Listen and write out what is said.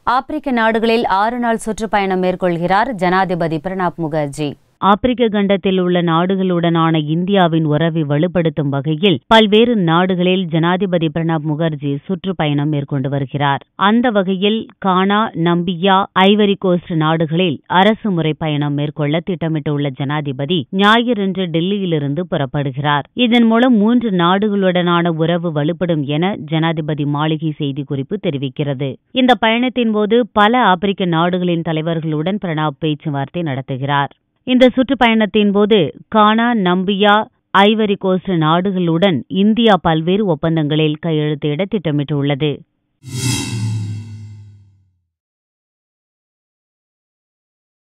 ஆப்பிரிக்க நாடுகளில் ஆறு நாள் சுற்றுப்பயணம் மேற்கொள்கிறார் ஜனாதிபதி பிரணாப் முகர்ஜி ஆப்பிரிக்க கண்டத்தில் உள்ள நாடுகளுடனான இந்தியாவின் உறவை வலுப்படுத்தும் வகையில் பல்வேறு நாடுகளில் ஜனாதிபதி பிரணாப் முகர்ஜி சுற்றுப்பயணம் மேற்கொண்டு வருகிறார் அந்த வகையில் கானா நம்பியா ஐவரி கோஸ்ட் நாடுகளில் அரசு முறை பயணம் மேற்கொள்ள திட்டமிட்டுள்ள ஜனாதிபதி ஞாயிறன்று டெல்லியிலிருந்து புறப்படுகிறார் இதன் மூலம் மூன்று நாடுகளுடனான உறவு வலுப்படும் என ஜனாதிபதி மாளிகை செய்திக்குறிப்பு தெரிவிக்கிறது இந்த பயணத்தின் போது பல ஆப்பிரிக்க நாடுகளின் தலைவர்களுடன் பிரணாப் பேச்சுவார்த்தை நடத்துகிறார் இந்த சுற்றுப்பயணத்தின் போது கானா நம்பியா ஐவரி கோஸ்ட் நாடுகளுடன் இந்தியா பல்வேறு ஒப்பந்தங்களில் கையெழுத்திட திட்டமிட்டுள்ளது